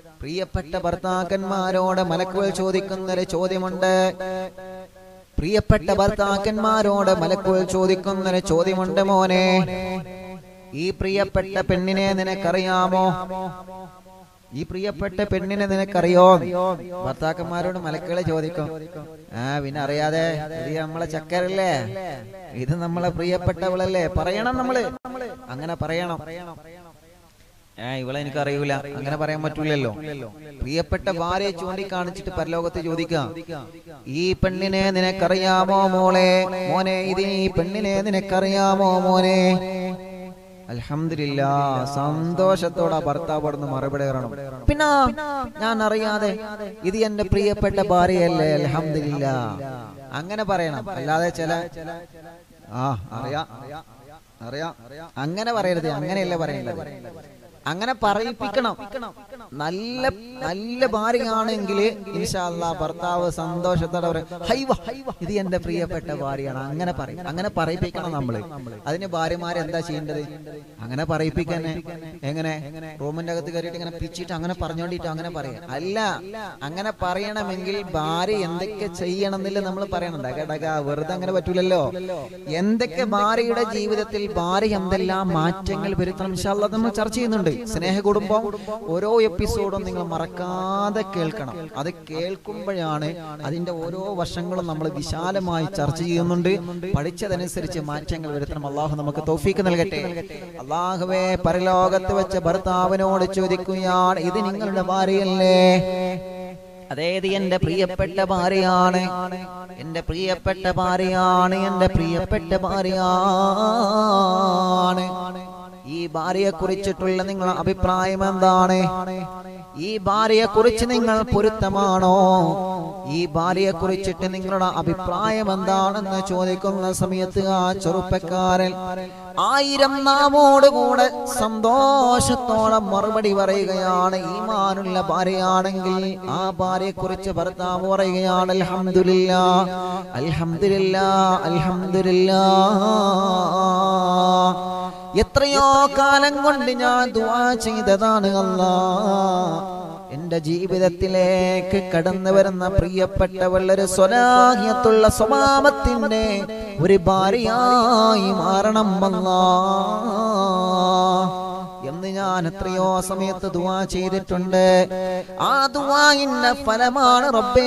പ്രിയപ്പെട്ട ഭർത്താക്കന്മാരോട് മലക്കുകൾ ചോദിക്കുന്നൊരു ചോദ്യമുണ്ട് പ്രിയപ്പെട്ട ഭർത്താക്കന്മാരോട് മലക്കുകൾ ചോദിക്കുന്നൊരു ചോദ്യമുണ്ട് മോനെ ഈ പ്രിയപ്പെട്ട പെണ്ണിനെ നിനക്കറിയാമോ ഈ പ്രിയപ്പെട്ട പെണ്ണിനെ നിനക്കറിയോ ഭർത്താക്കന്മാരോട് മലക്കുകളെ ചോദിക്കും ആ പിന്നെ അറിയാതെ ഇത് നമ്മളെ ചക്കരല്ലേ ഇത് നമ്മളെ പ്രിയപ്പെട്ടവളല്ലേ പറയണം നമ്മള് അങ്ങനെ പറയണം ഏ ഇവളെ എനിക്ക് അറിയൂല അങ്ങനെ പറയാൻ പറ്റൂലല്ലോ പ്രിയപ്പെട്ട ഭാര്യയെ ചൂണ്ടിക്കാണിച്ചിട്ട് പരലോകത്ത് ചോദിക്കാം ഈ പെണ്ണിനെ നിനക്കറിയാമോ മോളെ മോനെ ഇത് ഈ പെണ്ണിനെ നിനക്കറിയാമോ മോനെ അൽഹംദുലില്ലാ സന്തോഷത്തോടെ ആ ഭർത്താവ് അവിടുന്ന് മറുപടി പറയണം പിന്നെ ഞാൻ അറിയാതെ ഇത് എന്റെ പ്രിയപ്പെട്ട ഭാര്യയല്ലേ അൽഹംദുലില്ലാ അങ്ങനെ പറയണം അല്ലാതെ ചില ആ അറിയാം അറിയാം അങ്ങനെ പറയരുത് അങ്ങനെയല്ല പറയേണ്ടത് അങ്ങനെ പറയിപ്പിക്കണം നല്ല നല്ല ഭാര്യയാണെങ്കിൽ ഇൻഷാല്ല ഭർത്താവ് സന്തോഷത്തോടെ പറയും ഹൈവ ഇത് എന്റെ പ്രിയപ്പെട്ട ഭാര്യയാണ് അങ്ങനെ പറയും അങ്ങനെ പറയിപ്പിക്കണം നമ്മള് അതിന് ഭാര്യമാരെ എന്താ ചെയ്യേണ്ടത് അങ്ങനെ പറയിപ്പിക്കാനെ എങ്ങനെ റൂമിന്റെ അകത്ത് കയറിയിട്ട് ഇങ്ങനെ പിച്ചിട്ട് അങ്ങനെ പറഞ്ഞോണ്ടിട്ട് അങ്ങനെ പറയാം അല്ല അങ്ങനെ പറയണമെങ്കിൽ ഭാര്യ എന്തൊക്കെ ചെയ്യണം എന്നില്ല നമ്മൾ പറയണം ഡക ഡക വെറുതെ അങ്ങനെ പറ്റൂലല്ലോ എന്തൊക്കെ ഭാര്യയുടെ ജീവിതത്തിൽ ഭാര്യ എന്തെല്ലാം മാറ്റങ്ങൾ വരുത്തണം ഇൻഷാല്ല നമ്മൾ ചർച്ച ചെയ്യുന്നുണ്ട് സ്നേഹ കുടുംബം ഓരോ എപ്പിസോഡും നിങ്ങൾ മറക്കാതെ കേൾക്കണം അത് കേൾക്കുമ്പോഴാണ് അതിന്റെ ഓരോ വശങ്ങളും നമ്മൾ വിശാലമായി ചർച്ച ചെയ്യുന്നുണ്ട് പഠിച്ചതനുസരിച്ച് മാറ്റങ്ങൾ വരുത്തണം അള്ളാഹു നമുക്ക് തോഫീക്ക് നൽകട്ടെ അള്ളാഹുവേ പരലോകത്ത് വെച്ച ഭർത്താവിനോട് ചോദിക്കുകയാണ് ഇത് നിങ്ങളുടെ ഭാര്യയല്ലേ അതേത് എന്റെ പ്രിയപ്പെട്ട ഭാര്യയാണ് എന്റെ പ്രിയപ്പെട്ട ഭാര്യയാണ് എന്റെ പ്രിയപ്പെട്ട ഭാര്യയാണ് ഈ ഭാര്യയെ കുറിച്ചിട്ടുള്ള നിങ്ങളുടെ അഭിപ്രായം എന്താണ് ഈ ഭാര്യയെ കുറിച്ച് നിങ്ങൾ പൊരുത്തമാണോ ഈ ഭാര്യയെ കുറിച്ചിട്ട് നിങ്ങളുടെ അഭിപ്രായം എന്താണെന്ന് ചോദിക്കുന്ന സമയത്ത് ആ ചെറുപ്പക്കാരൻ ആയിരം നാമോട് കൂടെ സന്തോഷത്തോടെ മറുപടി പറയുകയാണ് ഈമാനുള്ള ഭാര്യയാണെങ്കിൽ ആ ഭാര്യയെ കുറിച്ച് ഭർത്താവ് പറയുകയാണ് അൽഹംദുലില്ല അൽഹംദുലില്ല അൽഹംദുലില്ല എത്രയോ കാലം കൊണ്ട് ഞാൻ ദുആ ചെയ്തതാണ് അല്ലാ എന്റെ ജീവിതത്തിലേക്ക് കടന്നു വരുന്ന പ്രിയപ്പെട്ടവൾ ഒരു സ്വലാഹിയത്തുള്ള സ്വഭാവത്തിന്റെ ഒരു ഭാര്യയായി മാറണം അല്ലാ എന്ന് ഞാൻ എത്രയോ സമയത്ത് ദുവാ ചെയ്തിട്ടുണ്ട് ആ ദുവായിന്റെ ഫലമാണ് റബ്ബേ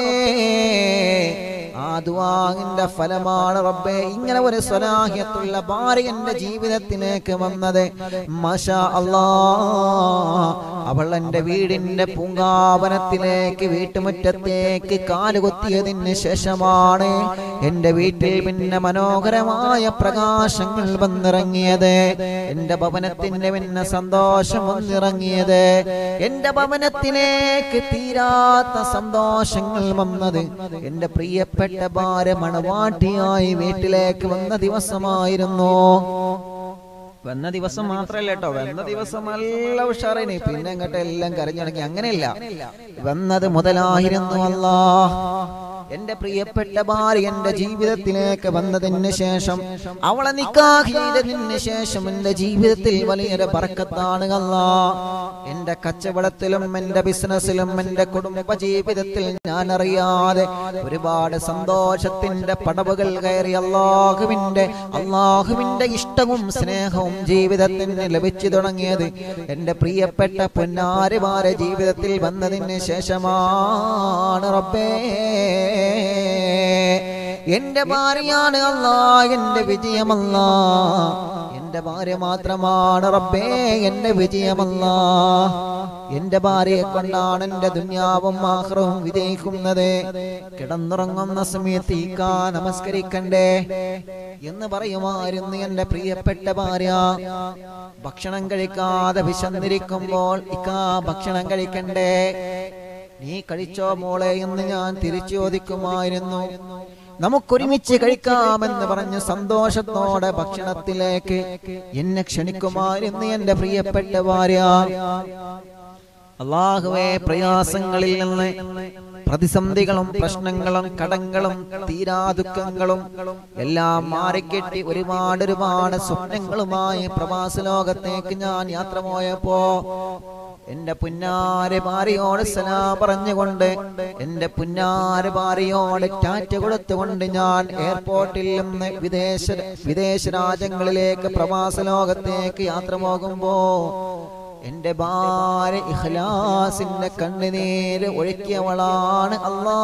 ആ ദുവാങ്ങിന്റെ ഫലമാണ് റബ്ബേ ഇങ്ങനെ ഒരു സ്വലാഹ്യത്തുള്ള ഭാര്യ എന്റെ ജീവിതത്തിലേക്ക് വന്നത് മഷാ അല്ലാ അവൾ എന്റെ വീടിന്റെ പൂങ്കാവനത്തിലേക്ക് വീട്ടുമുറ്റത്തേക്ക് കാലുകുത്തിയതിന് ശേഷമാണ് എന്റെ വീട്ടിൽ പിന്നെ മനോഹരമായ പ്രകാശങ്ങൾ വന്നിറങ്ങിയത് എന്റെ ഭവനത്തിന്റെ പിന്നെ സന്തോഷം വന്നിറങ്ങിയത് എന്റെ ഭവനത്തിലേക്ക് തീരാത്ത സന്തോഷങ്ങൾ വന്നത് എന്റെ പ്രിയപ്പെട്ട ഭാര്യ മണവാട്ടിയായി വീട്ടിലേക്ക് വന്ന ദിവസമായിരുന്നു വന്ന ദിവസം മാത്രല്ല കേട്ടോ വന്ന ദിവസം നല്ല ഉഷാറിന് പിന്നെ അങ്ങോട്ട് എല്ലാം കരഞ്ഞടങ്ങി അങ്ങനെയല്ല വന്നത് മുതലായിരുന്നു അല്ലാ എന്റെ പ്രിയപ്പെട്ട ഭാര്യ എന്റെ ജീവിതത്തിലേക്ക് വന്നതിന് ശേഷം അവളെ നിക്കാഹിയതിന് ശേഷം എന്റെ ജീവിതത്തിൽ വലിയൊരു പറക്കത്താണ് അല്ലാ എന്റെ കച്ചവടത്തിലും എന്റെ ബിസിനസ്സിലും എന്റെ കുടുംബ ജീവിതത്തിൽ ഞാൻ അറിയാതെ ഒരുപാട് സന്തോഷത്തിന്റെ പടവുകൾ കയറി അള്ളാഹുവിന്റെ അള്ളാഹുവിന്റെ ഇഷ്ടവും സ്നേഹവും ജീവിതത്തിന് ലഭിച്ചു തുടങ്ങിയത് എന്റെ പ്രിയപ്പെട്ട പൊന്നാരിമാരെ ജീവിതത്തിൽ വന്നതിന് ശേഷമാണ് റബ്ബേ എന്റെ ഭാര്യയാണ് അല്ലാ എന്റെ വിജയമല്ല എന്റെ ഭാര്യ മാത്രമാണ് റബ്ബേ എന്റെ വിജയമല്ല എന്റെ ഭാര്യയെ കൊണ്ടാണ് എന്റെ ദുന്യാവും ആഹ്റവും വിജയിക്കുന്നത് കിടന്നുറങ്ങുന്ന സമയത്ത് ഈക്കാ നമസ്കരിക്കണ്ടേ എന്ന് പറയുമായിരുന്നു എന്റെ പ്രിയപ്പെട്ട ഭാര്യ ഭക്ഷണം കഴിക്കാതെ വിശന്നിരിക്കുമ്പോൾ ഇക്കാ ഭക്ഷണം കഴിക്കണ്ടേ നീ കഴിച്ചോ മോളെ എന്ന് ഞാൻ തിരിച്ചു ചോദിക്കുമായിരുന്നു നമുക്കൊരുമിച്ച് കഴിക്കാമെന്ന് പറഞ്ഞ് സന്തോഷത്തോടെ ഭക്ഷണത്തിലേക്ക് എന്നെ ക്ഷണിക്കുമായിരുന്നു എന്റെ പ്രിയപ്പെട്ട ഭാര്യ അള്ളാഹുവെ പ്രയാസങ്ങളിൽ നിന്ന് പ്രതിസന്ധികളും പ്രശ്നങ്ങളും കടങ്ങളും തീരാദുഃഖങ്ങളും എല്ലാം മാറിക്കെട്ടി ഒരുപാട് ഒരുപാട് സ്വപ്നങ്ങളുമായി പ്രവാസ ലോകത്തേക്ക് ഞാൻ യാത്ര പോയപ്പോ എന്റെ പുന്നാര ഭാര്യയോട് സലാം പറഞ്ഞുകൊണ്ട് എന്റെ പുന്നാര ഭാര്യയോട് ടാറ്റ കൊടുത്തുകൊണ്ട് ഞാൻ എയർപോർട്ടിൽ നിന്ന് വിദേശ വിദേശ രാജ്യങ്ങളിലേക്ക് പ്രവാസ ലോകത്തേക്ക് യാത്ര പോകുമ്പോ എന്റെ ഭാര്യ ഇഖ്ലാസിന്റെ കണ്ണുനീര് ഒഴുക്കിയവളാണ് അല്ലാ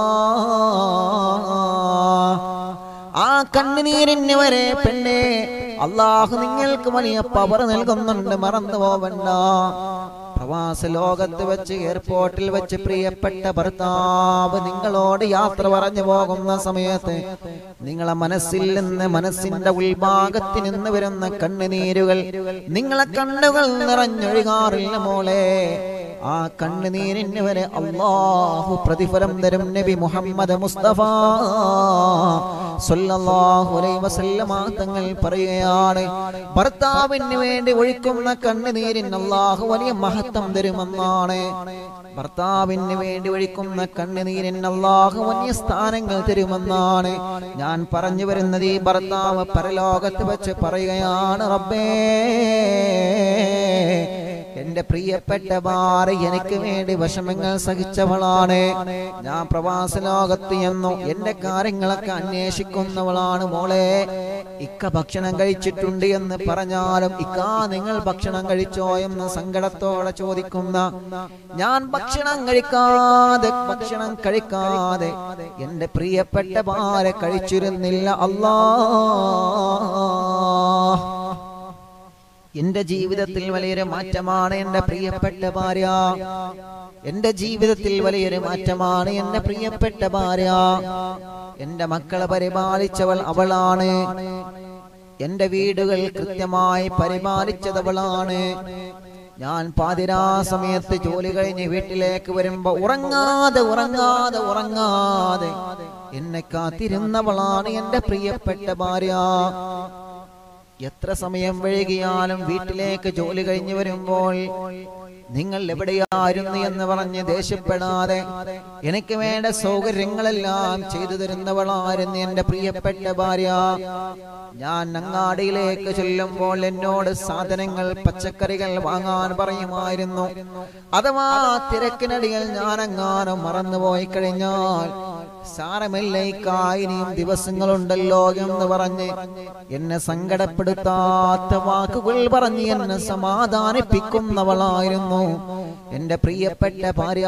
ആ കണ്ണുനീരിന് വരെ പെണ്ണെ അള്ളാഹു നിങ്ങൾക്ക് വലിയ പവർ നൽകുന്നുണ്ട് മറന്നു പോവണ്ട പ്രവാസ ലോകത്ത് വെച്ച് എയർപോർട്ടിൽ വെച്ച് പ്രിയപ്പെട്ട ഭർത്താവ് നിങ്ങളോട് യാത്ര പറഞ്ഞു പോകുന്ന സമയത്ത് നിങ്ങളെ മനസ്സിൽ നിന്ന് മനസ്സിന്റെ ഉൾഭാഗത്ത് നിന്ന് വരുന്ന കണ്ണുനീരുകൾ നിങ്ങളെ കണ്ണുകൾ നിറഞ്ഞൊഴുകാറില്ല മോളെ ആ കണ്ണുനീരിന് വരെ അള്ളാഹു പ്രതിഫലം തരും നബി മുഹമ്മദ് മുസ്തഫ സല്ലല്ലാഹു അലൈഹി വസല്ലമ തങ്ങൾ പറയുകയാണ് ഭർത്താവിന് വേണ്ടി ഒഴിക്കുന്ന കണ്ണുനീരിന് അള്ളാഹു വലിയ മഹത്വം തരുമെന്നാണ് ഭർത്താവിന് വേണ്ടി ഒഴിക്കുന്ന കണ്ണുനീരിന് അള്ളാഹു വലിയ സ്ഥാനങ്ങൾ തരുമെന്നാണ് ഞാൻ പറഞ്ഞു വരുന്നത് ഈ ഭർത്താവ് പരലോകത്ത് വെച്ച് പറയുകയാണ് റബ്ബേ എന്റെ പ്രിയപ്പെട്ട ഭാര്യ എനിക്ക് വേണ്ടി വിഷമങ്ങൾ സഹിച്ചവളാണ് ഞാൻ പ്രവാസ ലോകത്ത് എന്നു എന്റെ കാര്യങ്ങളൊക്കെ അന്വേഷിക്കുന്നവളാണ് മോളെ ഇക്ക ഭക്ഷണം കഴിച്ചിട്ടുണ്ട് എന്ന് പറഞ്ഞാലും ഇക്ക നിങ്ങൾ ഭക്ഷണം കഴിച്ചോ എന്ന് സങ്കടത്തോടെ ചോദിക്കുന്ന ഞാൻ ഭക്ഷണം കഴിക്കാതെ ഭക്ഷണം കഴിക്കാതെ എന്റെ പ്രിയപ്പെട്ട ഭാര്യ കഴിച്ചിരുന്നില്ല അല്ലാ എന്റെ ജീവിതത്തിൽ വലിയൊരു മാറ്റമാണ് എന്റെ പ്രിയപ്പെട്ട ഭാര്യ എന്റെ ജീവിതത്തിൽ വലിയൊരു മാറ്റമാണ് എന്റെ പ്രിയപ്പെട്ട ഭാര്യ എന്റെ മക്കളെ പരിപാലിച്ചവൾ അവളാണ് എന്റെ വീടുകൾ കൃത്യമായി പരിപാലിച്ചതവളാണ് ഞാൻ പാതിരാ സമയത്ത് ജോലി കഴിഞ്ഞ് വീട്ടിലേക്ക് വരുമ്പോ ഉറങ്ങാതെ ഉറങ്ങാതെ ഉറങ്ങാതെ എന്നെ കാത്തിരുന്നവളാണ് എന്റെ പ്രിയപ്പെട്ട ഭാര്യ എത്ര സമയം വൈകിയാലും വീട്ടിലേക്ക് ജോലി കഴിഞ്ഞു വരുമ്പോൾ നിങ്ങൾ എവിടെയായിരുന്നു എന്ന് പറഞ്ഞ് ദേഷ്യപ്പെടാതെ എനിക്ക് വേണ്ട സൗകര്യങ്ങളെല്ലാം ചെയ്തു തരുന്നവളായിരുന്നു എന്റെ പ്രിയപ്പെട്ട ഭാര്യ ഞാൻ അങ്ങാടിയിലേക്ക് ചെല്ലുമ്പോൾ എന്നോട് സാധനങ്ങൾ പച്ചക്കറികൾ വാങ്ങാൻ പറയുമായിരുന്നു അഥവാ തിരക്കിനടിയിൽ ഞാൻ അങ്ങാനും മറന്നുപോയി കഴിഞ്ഞാൽ സാരമില്ല ഇനിയും ദിവസങ്ങളുണ്ടല്ലോ എന്ന് പറഞ്ഞ് എന്നെ സങ്കടപ്പെടുത്താത്ത വാക്കുകൾ പറഞ്ഞ് എന്നെ സമാധാനിപ്പിക്കുന്നവളായിരുന്നു എന്റെ പ്രിയപ്പെട്ട ഭാര്യ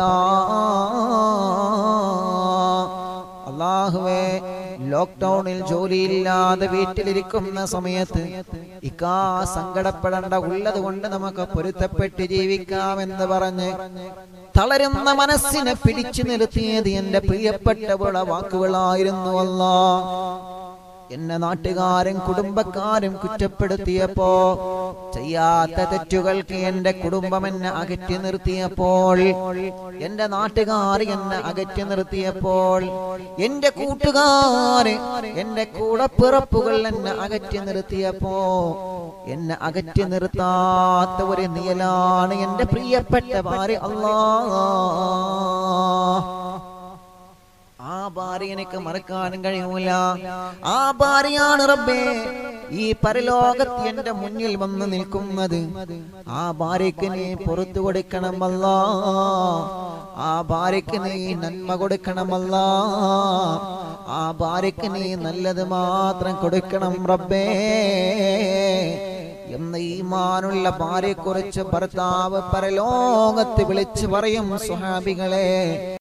അള്ളാഹുവേ ലോക്ക്ഡൌണിൽ ജോലിയില്ലാതെ വീട്ടിലിരിക്കുന്ന സമയത്ത് ഇക്കാ സങ്കടപ്പെടേണ്ട ഉള്ളത് കൊണ്ട് നമുക്ക് പൊരുത്തപ്പെട്ട് ജീവിക്കാമെന്ന് പറഞ്ഞ് തളരുന്ന മനസ്സിനെ പിടിച്ചു നിർത്തിയത് എന്റെ പ്രിയപ്പെട്ടവള വാക്കുകളായിരുന്നു അല്ലാ എന്നെ നാട്ടുകാരും കുടുംബക്കാരും കുറ്റപ്പെടുത്തിയപ്പോ ചെയ്യാത്ത തെറ്റുകൾക്ക് എന്റെ കുടുംബം എന്നെ അകറ്റി നിർത്തിയപ്പോൾ എന്റെ നാട്ടുകാർ എന്നെ അകറ്റി നിർത്തിയപ്പോൾ എന്റെ കൂട്ടുകാര് എന്റെ കൂടപ്പിറപ്പുകൾ എന്നെ അകറ്റി നിർത്തിയപ്പോ എന്നെ അകറ്റി നിർത്താത്ത ഒരു നിയലാണ് എന്റെ പ്രിയപ്പെട്ട ഭാര്യ അല്ലാ ആ ഭാര്യ എനിക്ക് മറക്കാനും കഴിയൂല ആ ഭാര്യയാണ് റബ്ബേ ഈ പരലോകത്ത് എന്റെ മുന്നിൽ വന്ന് നിൽക്കുന്നത് ആ ഭാര്യക്ക് നീ പുറത്തു കൊടുക്കണമല്ല ആ ഭാര്യക്ക് നീ നന്മ കൊടുക്കണമല്ല ആ ഭാര്യക്ക് നീ നല്ലത് മാത്രം കൊടുക്കണം റബ്ബേ എന്ന ഈമാനുള്ള ഭാര്യയെക്കുറിച്ച് ഭർത്താവ് പരലോകത്ത് വിളിച്ചു പറയും സുഹാബികളെ